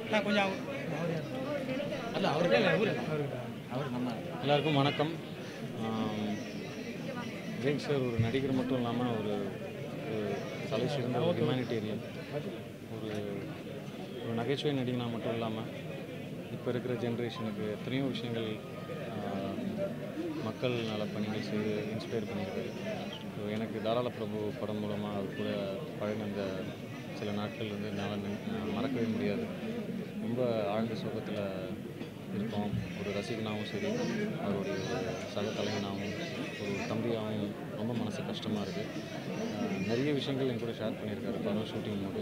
நான் கொஞ்சம் அவர் அல்ல அவருக்கு இல்லை அவரு அவருக்கு அவர் நம்ம எல்லாருக்கும் வணக்கம் ஆம், விவேக் சார் ஒரு நடிகர் மட்டும் இல்லாமல் ஒரு ஒரு தலை சிறந்த ஒரு ஹியூமானிட்டேரியன் ஒரு ஒரு நகைச்சுவை நடிகனாக மட்டும் இல்லாமல் இப்போ இருக்கிற ஜென்ரேஷனுக்கு எத்தனையோ விஷயங்கள் ஆம், மக்கள் நல பணிகள் செய்து இன்ஸ்பயர் பண்ணியிருக்காரு ஸோ எனக்கு தாராள பிரபு படம் மூலமாக அவர் கூட பழகின அந்த சில நாட்கள் வந்து என்னால் நினை- மறக்கவே முடியாது ரொம்ப ஆழ்ந்த சுகத்தில் இருக்கோம் ஒரு ரசிகனாகவும் சரி அவருடைய ஒரு சக தலைவனாகவும் ஒரு தம்பியாகவும் ரொம்ப மனசு கஷ்டமாக இருக்குது நிறைய விஷயங்கள் என் கூட ஷேர் பண்ணியிருக்காரு படம் ஷூட்டிங் போது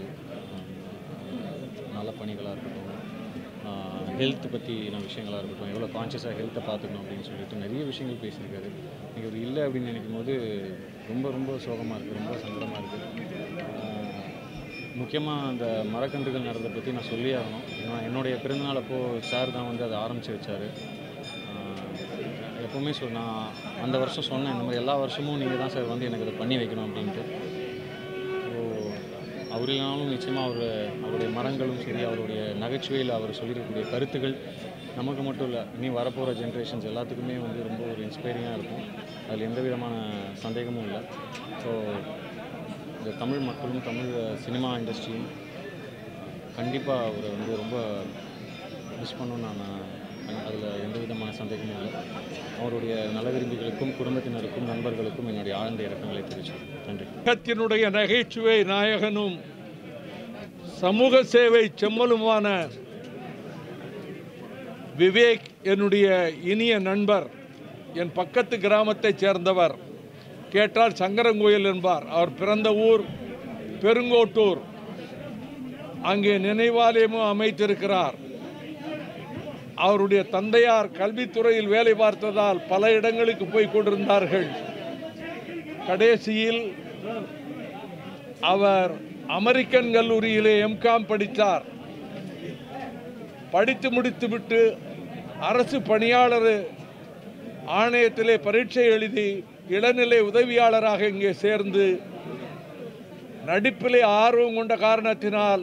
நல்ல பணிகளாக இருக்கட்டும் ஹெல்த் பற்றின விஷயங்களாக இருக்கட்டும் எவ்வளோ கான்ஷியஸாக ஹெல்த்தை பார்த்துக்கணும் அப்படின்னு சொல்லிட்டு நிறைய விஷயங்கள் பேசியிருக்காரு இன்றைக்கி ஒரு இல்லை அப்படின்னு நினைக்கும் போது ரொம்ப ரொம்ப சோகமாக இருக்குது ரொம்ப சங்கடமாக இருக்குது முக்கியமாக அந்த மரக்கன்றுகள் நடந்த பற்றி நான் சொல்லி ஆகணும் ஏன்னா என்னுடைய பிறந்தநாள் அப்போது சார் தான் வந்து அதை ஆரம்பித்து வச்சார் எப்போவுமே சொல் நான் அந்த வருஷம் சொன்னேன் இந்த மாதிரி எல்லா வருஷமும் நீங்கள் தான் சார் வந்து எனக்கு இதை பண்ணி வைக்கணும் அப்படின்ட்டு ஸோ அவர் இல்லைனாலும் நிச்சயமாக அவர் அவருடைய மரங்களும் சரி அவருடைய நகைச்சுவையில் அவர் சொல்லியிருக்கக்கூடிய கருத்துக்கள் நமக்கு மட்டும் இல்லை இனி வரப்போகிற ஜென்ரேஷன்ஸ் எல்லாத்துக்குமே வந்து ரொம்ப ஒரு இன்ஸ்பைரிங்காக இருக்கும் அதில் எந்த விதமான சந்தேகமும் இல்லை ஸோ இந்த தமிழ் மக்களும் தமிழ் சினிமா இண்டஸ்ட்ரியும் கண்டிப்பாக அவரை வந்து ரொம்ப மிஸ் பண்ணணும்னு நான் அதில் எந்த விதமான சந்தேகமும் இல்லை அவருடைய நல விரும்பிகளுக்கும் குடும்பத்தினருக்கும் நண்பர்களுக்கும் என்னுடைய ஆழ்ந்த இறக்கங்களை தெரிவிச்சேன் நன்றி உலகத்தினுடைய நகைச்சுவை நாயகனும் சமூக சேவை செம்மலுமான விவேக் என்னுடைய இனிய நண்பர் என் பக்கத்து கிராமத்தைச் சேர்ந்தவர் கேட்டால் சங்கரங்கோயில் என்பார் அவர் பிறந்த ஊர் பெருங்கோட்டூர் அங்கே நினைவாலயமும் அமைத்திருக்கிறார் அவருடைய தந்தையார் கல்வித்துறையில் வேலை பார்த்ததால் பல இடங்களுக்கு போய் கொண்டிருந்தார்கள் கடைசியில் அவர் அமெரிக்கன் கல்லூரியிலே எம்காம் படித்தார் படித்து முடித்துவிட்டு அரசு பணியாளர் ஆணையத்திலே பரீட்சை எழுதி இளநிலை உதவியாளராக இங்கே சேர்ந்து நடிப்பிலே ஆர்வம் கொண்ட காரணத்தினால்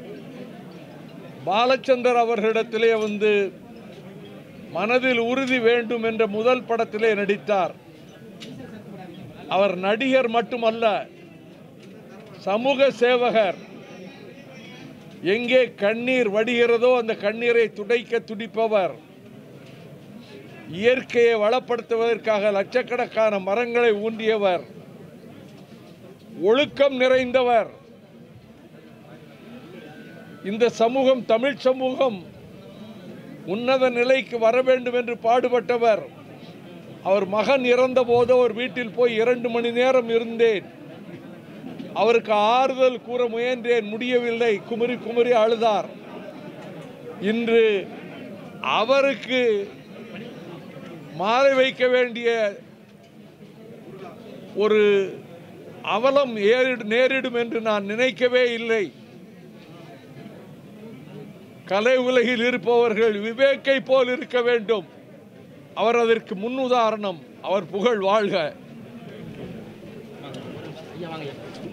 பாலச்சந்தர் அவர்களிடத்திலே வந்து மனதில் உறுதி வேண்டும் என்ற முதல் படத்திலே நடித்தார் அவர் நடிகர் மட்டுமல்ல சமூக சேவகர் எங்கே கண்ணீர் வடிகிறதோ அந்த கண்ணீரை துடைக்க துடிப்பவர் இயற்கையை வளப்படுத்துவதற்காக லட்சக்கணக்கான மரங்களை ஊன்றியவர் ஒழுக்கம் நிறைந்தவர் இந்த சமூகம் தமிழ் சமூகம் உன்னத நிலைக்கு வர வேண்டும் என்று பாடுபட்டவர் அவர் மகன் இறந்தபோது அவர் வீட்டில் போய் இரண்டு மணி நேரம் இருந்தேன் அவருக்கு ஆறுதல் கூற முயன்றேன் முடியவில்லை குமரி குமரி அழுதார் இன்று அவருக்கு மாலை வைக்க வேண்டிய ஒரு அவலம் ஏறிடு நேரிடும் என்று நான் நினைக்கவே இல்லை கலை உலகில் இருப்பவர்கள் விவேக்கை போல் இருக்க வேண்டும் அவர் அதற்கு முன்னுதாரணம் அவர் புகழ் வாழ்க ஐயா வாங்க ஐயா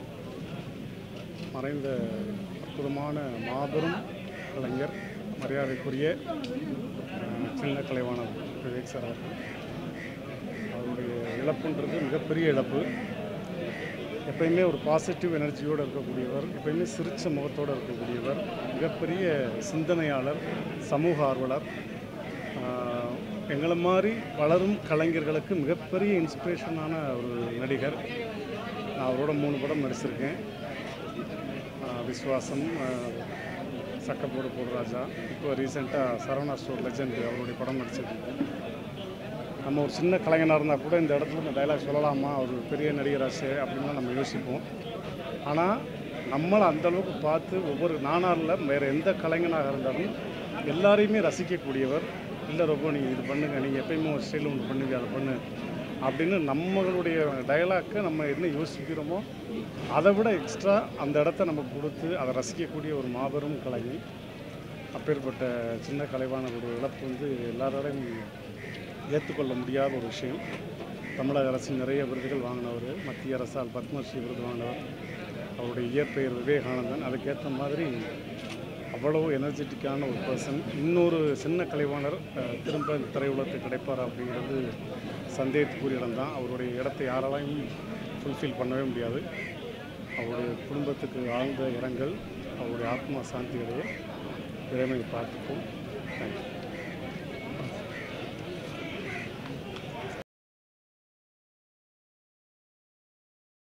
மறைந்த அற்புதமான மாபெரும் கலைஞர் மரியாதைக்குரிய அஹ், சின்ன கலைவாணர் விவேக் சார் அவர்கள் அவருடைய இழப்புன்றது மிகப்பெரிய இழப்பு எப்பயுமே ஒரு பாசிட்டிவ் எனர்ஜியோடு இருக்கக்கூடியவர் எப்பயுமே சிரிச்ச முகத்தோடு இருக்கக்கூடியவர் மிகப்பெரிய சிந்தனையாளர் சமூக ஆர்வலர் ஆஹ், எங்களை மாதிரி வளரும் கலைஞர்களுக்கு மிகப்பெரிய இன்ஸ்பிரேஷனான ஒரு நடிகர் நான் அவரோட மூணு படம் நடிச்சிருக்கேன் ஆஹ், விஸ்வாசம் ஆஹ், சக்கப்போடு போடு ராஜா இப்போ ரீசெண்டாக சரவணா ஸ்டோர் லெஜண்ட் அவருடைய படம் நடிச்சிருக்கேன் நம்ம ஒரு சின்ன கலைஞனாக இருந்தால் கூட இந்த இடத்துல இந்த டைலாக் சொல்லலாமா அவர் ஒரு பெரிய நடிகராச்சு அப்படின்னு நம்ம யோசிப்போம் ஆனால் நம்மளை அந்தளவுக்கு பார்த்து ஒவ்வொரு நானாரில் வேறு எந்த கலைஞனாக இருந்தாலும் எல்லாரையுமே ரசிக்கக்கூடியவர் இல்லை ரொம்ப நீங்கள் இது பண்ணுங்க நீங்கள் எப்பயுமே ஒரு ஸ்டைல் ஒன்று பண்ணுங்க அதை பண்ணு அப்படின்னு நம்மளுடைய டயலாக்கை நம்ம என்ன யோசிக்கிறோமோ அதை விட எக்ஸ்ட்ரா அந்த இடத்த நம்ம கொடுத்து அதை ரசிக்கக்கூடிய ஒரு மாபெரும் கலைஞர் அப்பேற்பட்ட சின்ன கலைவான ஒரு இழப்பு வந்து எல்லாரோடையும் ஏற்றுக்கொள்ள முடியாத ஒரு விஷயம் தமிழக அரசின் நிறைய விருதுகள் வாங்கினவர் மத்திய அரசால் பத்மஸ்ரீ விருது வாங்கினவர் அவருடைய இயற்பெயர் விவேகானந்தன் அதுக்கேற்ற மாதிரி அவ்வளவு எனர்ஜெட்டிக்கான ஒரு பர்சன் இன்னொரு சின்ன கலைவாணர் அஹ், திரும்ப இந்த திரையுலகத்துக்கு கிடைப்பாரா அப்படிங்கிறது சந்தேகத்துக்குரிய இடம் தான் அவருடைய இடத்தை யாராலையும் ஃபுல்ஃபில் பண்ணவே முடியாது அவருடைய குடும்பத்துக்கு ஆழ்ந்த இரங்கல் அவருடைய ஆத்மா சாந்தி அடைய இறைமை பார்த்துப்போம் தேங்க்யூ